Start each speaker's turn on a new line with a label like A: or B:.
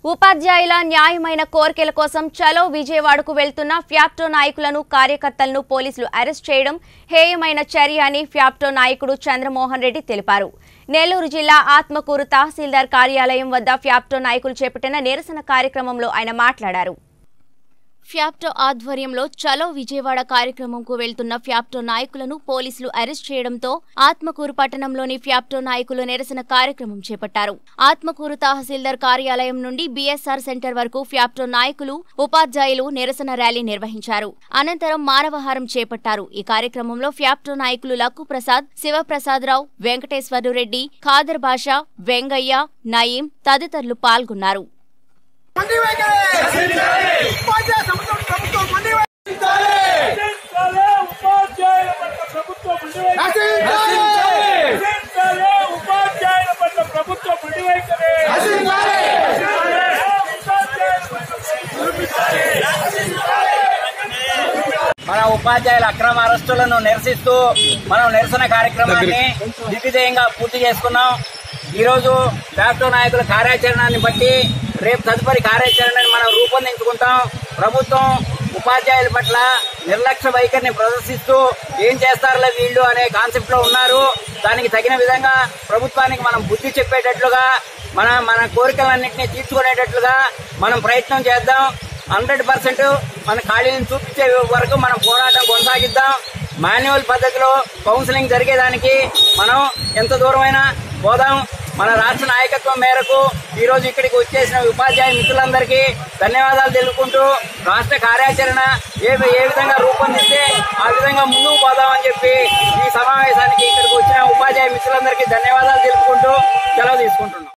A: ఉపాధ్యాయుల న్యాయమైన కోరికల కోసం చలో విజయవాడకు వెళ్తున్న ఫ్యాప్టో నాయకులను కార్యకర్తలను పోలీసులు అరెస్ట్ చేయడం హేయమైన చర్య అని ఫ్యాప్టో నాయకుడు చంద్రమోహన్ రెడ్డి తెలిపారు నెల్లూరు జిల్లా ఆత్మకూరు తహసీల్దార్ కార్యాలయం వద్ద ఫ్యాప్టో నాయకులు చేపట్టిన నిరసన కార్యక్రమంలో ఆయన మాట్లాడారు ఫ్యాప్టో ఆధ్వర్యంలో చలో విజయవాడ కార్యక్రమంకు వెళ్తున్న ఫ్యాప్టో నాయకులను పోలీసులు అరెస్ట్ చేయడంతో ఆత్మకూరు పట్టణంలోని ఫ్యాప్టో నాయకులు నిరసన కార్యక్రమం చేపట్టారు ఆత్మకూరు తహసీల్దార్ కార్యాలయం నుండి బీఎస్ఆర్ సెంటర్ వరకు ఫ్యాప్టో నాయకులు ఉపాధ్యాయులు నిరసన ర్యాలీ నిర్వహించారు అనంతరం మానవహారం చేపట్టారు ఈ కార్యక్రమంలో ఫ్యాప్టో నాయకులు లక్కు ప్రసాద్ శివప్రసాదరావు వెంకటేశ్వరు రెడ్డి ఖాదర్ బాషా వెంగయ్య నయీం తదితరులు పాల్గొన్నారు
B: మండి వైఖరి ఉపాధ్యాయ సంస్థల ప్రభుత్వం మండి వైఖరి
C: రక్షించాలే ఉపాధ్యాయుల పట్ల ప్రభుత్వం ముందువైఖరి.
B: రక్షించాలే.
C: రక్షించాలే ఉపాధ్యాయుల పట్ల ప్రభుత్వం ముందువైఖరి.
B: రక్షించాలే.
C: రక్షించాలే ఉపాధ్యాయుల పట్ల
D: మన ఉపాధ్యాయుల అక్రమ అరెస్టులను నిరసిస్తూ మనం నిరసన కార్యక్రమాన్ని దిగ్విజయంగా పూర్తి చేసుకున్నాం ఈ రోజు రాష్ట్ర నాయకుల కార్యాచరణని బట్టి రేపు తదుపరి కార్యాచరణని మనం రూపొందించుకుంటాం ప్రభుత్వం ఉపాధ్యాయుల పట్ల నిర్లక్ష్య వైఖరిని ప్రదర్శిస్తూ ఏం చేస్తారులే వీళ్ళు అనే కాన్సెప్ట్ లో ఉన్నారు దానికి తగిన విధంగా ప్రభుత్వానికి మనం బుద్ధి చెప్పేటట్లుగా మన మన కోరికలన్నింటినీ తీర్చుకునేటట్లుగా మనం ప్రయత్నం చేద్దాం హండ్రెడ్ పర్సెంట్ మన ఖాళీలను చూపించే వరకు మనం పోరాటం కొనసాగిద్దాం మాన్యువల్ పద్ధతిలో కౌన్సిలింగ్ జరిగేదానికి మనం ఎంత దూరమైనా పోదాం మన రాష్ట్ర నాయకత్వం మేరకు ఈ రోజు ఇక్కడికి వచ్చేసిన ఉపాధ్యాయ మిత్రులందరికీ ధన్యవాదాలు తెలుపుకుంటూ రాష్ట్ర కార్యాచరణ ఏ ఏ విధంగా రూపొందిస్తే ఆ విధంగా ముందుకు పోదామని చెప్పి ఈ సమావేశానికి ఇక్కడికి వచ్చిన ఉపాధ్యాయ మిత్రులందరికీ ధన్యవాదాలు తెలుపుకుంటూ సెలవు తీసుకుంటున్నాం